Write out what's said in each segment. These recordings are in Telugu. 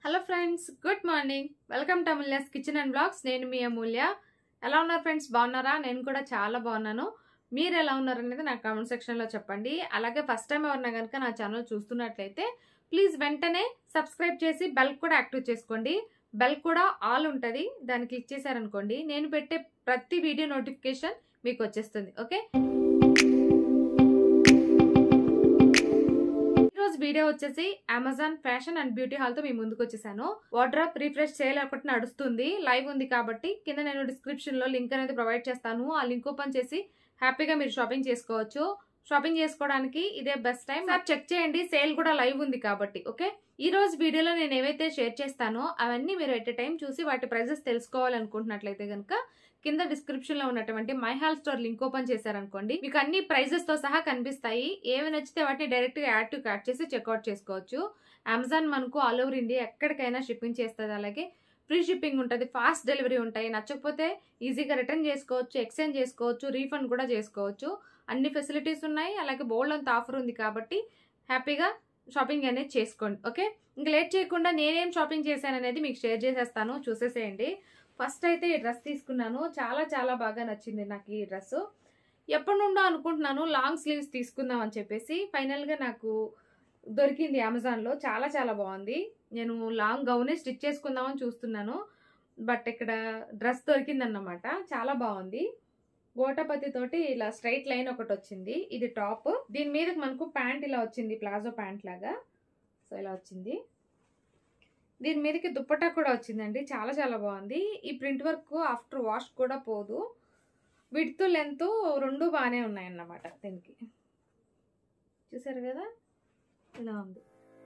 hello friends good morning welcome to Amulya's kitchen and blogs నేను మీ అమూల్య ఎలా ఉన్నారు ఫ్రెండ్స్ బాగున్నారా నేను కూడా చాలా బాగున్నాను మీరు ఎలా ఉన్నారు అనేది నాకు కామెంట్ సెక్షన్లో చెప్పండి అలాగే ఫస్ట్ టైం ఎవరన్నా కనుక నా ఛానల్ చూస్తున్నట్లయితే ప్లీజ్ వెంటనే సబ్స్క్రైబ్ చేసి బెల్ కూడా యాక్టివ్ చేసుకోండి బెల్ కూడా ఆల్ ఉంటుంది దాన్ని క్లిక్ చేశారనుకోండి నేను పెట్టే ప్రతి వీడియో నోటిఫికేషన్ మీకు వచ్చేస్తుంది ఓకే ఈరోజు వీడియో వచ్చేసి Amazon fashion and beauty haul తో మీ ముందుకు వచ్చేసాను వాట్రాప్ రీఫ్రెష్ సేల్ ఒకటి నడుస్తుంది లైవ్ ఉంది కాబట్టి కింద నేను డిస్క్రిప్షన్ లో లింక్ అనేది ప్రొవైడ్ చేస్తాను ఆ లింక్ ఓపెన్ చేసి హ్యాపీగా మీరు షాపింగ్ చేసుకోవచ్చు షాపింగ్ చేసుకోవడానికి ఇదే బెస్ట్ టైం సార్ చెక్ చేయండి సేల్ కూడా లైవ్ ఉంది కాబట్టి ఓకే ఈ రోజు వీడియోలో నేను ఏవైతే షేర్ చేస్తానో అవన్నీ మీరు ఎట్ టైం చూసి వాటి ప్రైజెస్ తెలుసుకోవాలనుకుంటున్నట్లయితే కనుక కింద డిస్క్రిప్షన్ లో ఉన్నటువంటి my haul store link open చేశారనుకోండి మీకు అన్ని ప్రైజెస్ తో సహా కనిపిస్తాయి ఏవి నచ్చితే వాటిని డైరెక్ట్ గా యాడ్ టు కార్ట్ చేసి చెక్అవుట్ చేసుకోవచ్చు అమెజాన్ మనకు ఆల్ ఓవర్ ఇండియా ఎక్కడికైనా షిప్పింగ్ చేస్తుంది అలాగే ఫ్రీ షిప్పింగ్ ఉంటుంది ఫాస్ట్ డెలివరీ ఉంటాయి నచ్చకపోతే ఈజీగా రిటర్న్ చేసుకోవచ్చు ఎక్స్చేంజ్ చేసుకోవచ్చు రీఫండ్ కూడా చేసుకోవచ్చు అన్ని ఫెసిలిటీస్ ఉన్నాయి అలాగే బోల్డ్ అంత ఆఫర్ ఉంది కాబట్టి హ్యాపీగా షాపింగ్ అనేది చేసుకోండి ఓకే ఇంకా లేట్ చేయకుండా నేనేం షాపింగ్ చేశాను అనేది మీకు షేర్ చేసేస్తాను చూసేసేయండి ఫస్ట్ అయితే ఈ డ్రెస్ తీసుకున్నాను చాలా చాలా బాగా నచ్చింది నాకు ఈ డ్రెస్ ఎప్పటి నుండో అనుకుంటున్నాను లాంగ్ స్లీవ్స్ తీసుకుందాం అని చెప్పేసి ఫైనల్గా నాకు దొరికింది అమెజాన్లో చాలా చాలా బాగుంది నేను లాంగ్ గౌనే స్టిచ్ చేసుకుందామని చూస్తున్నాను బట్ ఇక్కడ డ్రెస్ దొరికిందన్నమాట చాలా బాగుంది గోటపతి తోటి ఇలా స్ట్రైట్ లైన్ ఒకటి వచ్చింది ఇది టాప్ దీని మీద మనకు ప్యాంట్ ఇలా వచ్చింది ప్లాజో ప్యాంట్ లాగా సో ఇలా వచ్చింది దీని మీదకి దుప్పటా కూడా వచ్చిందండి చాలా చాలా బాగుంది ఈ ప్రింట్ వర్క్ ఆఫ్టర్ వాష్ కూడా పోదు విడ్త్ లెంత్ రెండు బాగానే ఉన్నాయన్నమాట దీనికి చూసారు కదా ఇలా ఉంది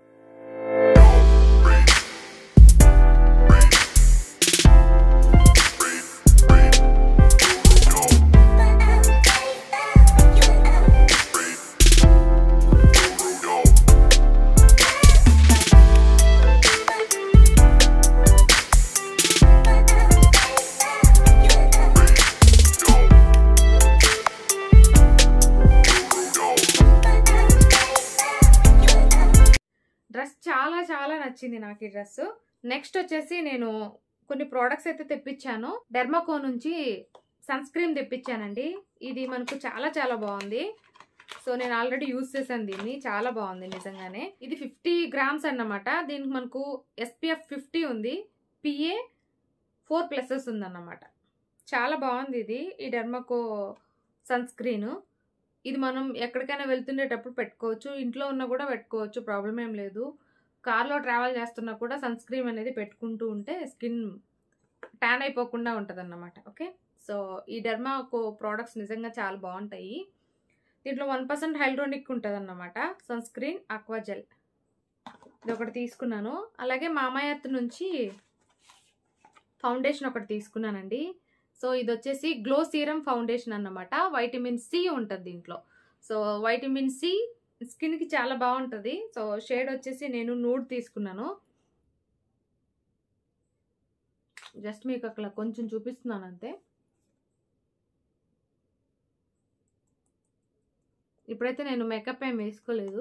డ్రెస్ చాలా చాలా నచ్చింది నాకు ఈ డ్రెస్ నెక్స్ట్ వచ్చేసి నేను కొన్ని ప్రోడక్ట్స్ అయితే తెప్పించాను డెర్మాకో నుంచి సన్ స్క్రీన్ తెప్పించానండి ఇది మనకు చాలా చాలా బాగుంది సో నేను ఆల్రెడీ యూస్ చేశాను దీన్ని చాలా బాగుంది నిజంగానే ఇది ఫిఫ్టీ గ్రామ్స్ అన్నమాట దీనికి మనకు ఎస్పీఎఫ్ ఫిఫ్టీ ఉంది పిఏ ఫోర్ ప్లసెస్ ఉందన్నమాట చాలా బాగుంది ఇది ఈ డెర్మాకో సన్ స్క్రీన్ ఇది మనం ఎక్కడికైనా వెళ్తుండేటప్పుడు పెట్టుకోవచ్చు ఇంట్లో ఉన్న కూడా పెట్టుకోవచ్చు ప్రాబ్లం ఏం లేదు కార్లో ట్రావెల్ చేస్తున్నా కూడా సన్ స్క్రీన్ అనేది పెట్టుకుంటూ ఉంటే స్కిన్ ట్యాన్ అయిపోకుండా ఉంటుంది అన్నమాట ఓకే సో ఈ డెర్మాకో ప్రోడక్ట్స్ నిజంగా చాలా బాగుంటాయి దీంట్లో వన్ పర్సెంట్ హైల్డ్రోనిక్ ఉంటుంది అన్నమాట సన్ స్క్రీన్ అక్వాజెల్ ఇది ఒకటి తీసుకున్నాను అలాగే మామాయత్ నుంచి ఫౌండేషన్ ఒకటి తీసుకున్నానండి సో ఇది వచ్చేసి గ్లో సీరం ఫౌండేషన్ అన్నమాట వైటమిన్ సి ఉంటుంది దీంట్లో సో వైటమిన్ సి స్కిన్కి చాలా బాగుంటుంది సో షేడ్ వచ్చేసి నేను నూడ్ తీసుకున్నాను జస్ట్ మీకు అక్కడ కొంచెం చూపిస్తున్నాను అంతే ఇప్పుడైతే నేను మేకప్ ఏం వేసుకోలేదు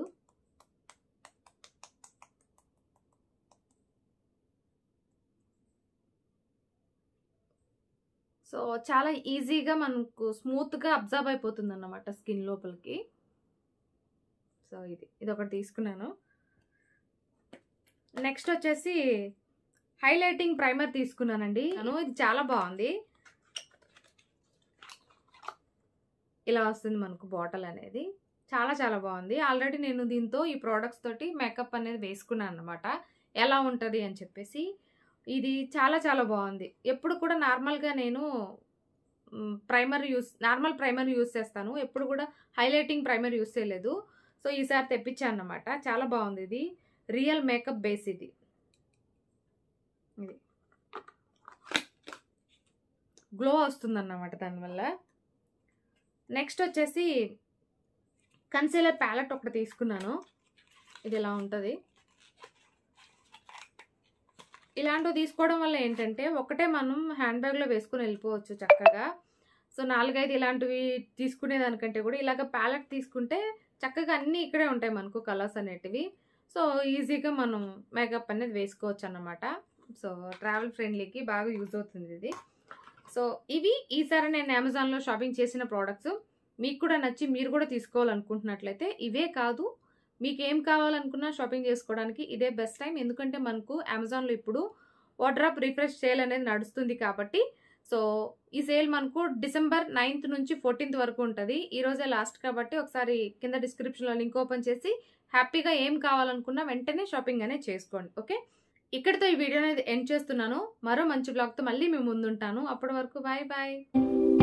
సో చాలా ఈజీగా మనకు స్మూత్గా అబ్జర్వ్ అయిపోతుంది అన్నమాట స్కిన్ లోపలికి సో ఇది ఇది ఒకటి తీసుకున్నాను నెక్స్ట్ వచ్చేసి హైలైటింగ్ ప్రైమర్ తీసుకున్నానండి నేను ఇది చాలా బాగుంది ఇలా వస్తుంది మనకు బాటిల్ అనేది చాలా చాలా బాగుంది ఆల్రెడీ నేను దీంతో ఈ ప్రోడక్ట్స్ తోటి మేకప్ అనేది వేసుకున్నాను అనమాట ఎలా ఉంటుంది అని చెప్పేసి ఇది చాలా చాలా బాగుంది ఎప్పుడు కూడా నార్మల్గా నేను primer use normal primer use చేస్తాను ఎప్పుడు కూడా హైలైటింగ్ ప్రైమర్ యూస్ చేయలేదు సో ఈసారి తెప్పించాను అనమాట చాలా బాగుంది ఇది రియల్ మేకప్ బేస్ ఇది ఇది గ్లో వస్తుంది అన్నమాట దానివల్ల నెక్స్ట్ వచ్చేసి కన్సీలర్ ప్యాలెట్ ఒకటి తీసుకున్నాను ఇది ఇలా ఉంటుంది ఇలాంటివి తీసుకోవడం వల్ల ఏంటంటే ఒకటే మనం హ్యాండ్ బ్యాగ్లో వేసుకుని వెళ్ళిపోవచ్చు చక్కగా సో నాలుగైదు ఇలాంటివి తీసుకునేదానికంటే కూడా ఇలాగ ప్యాలెట్ తీసుకుంటే చక్కగా అన్నీ ఇక్కడే ఉంటాయి మనకు కలర్స్ అనేటివి సో ఈజీగా మనం మేకప్ అనేది వేసుకోవచ్చు అన్నమాట సో ట్రావెల్ ఫ్రెండ్లీకి బాగా యూజ్ అవుతుంది ఇది సో ఇవి ఈసారి నేను అమెజాన్లో షాపింగ్ చేసిన ప్రోడక్ట్స్ మీకు కూడా నచ్చి మీరు కూడా తీసుకోవాలనుకుంటున్నట్లయితే ఇవే కాదు మీకు ఏం కావాలనుకున్నా షాపింగ్ చేసుకోవడానికి ఇదే బెస్ట్ టైం ఎందుకంటే మనకు అమెజాన్లో ఇప్పుడు వాడ్రాప్ రిఫ్రెష్ సేల్ అనేది నడుస్తుంది కాబట్టి సో ఈ సేల్ మనకు డిసెంబర్ నైన్త్ నుంచి ఫోర్టీన్త్ వరకు ఉంటుంది ఈ రోజే లాస్ట్ కాబట్టి ఒకసారి కింద డిస్క్రిప్షన్లో లింక్ ఓపెన్ చేసి హ్యాపీగా ఏం కావాలనుకున్నా వెంటనే షాపింగ్ అనేది చేసుకోండి ఓకే ఇక్కడితో ఈ వీడియో అనేది ఎండ్ చేస్తున్నాను మరో మంచి బ్లాగ్తో మళ్ళీ మేము ముందుంటాను అప్పటి వరకు బాయ్ బాయ్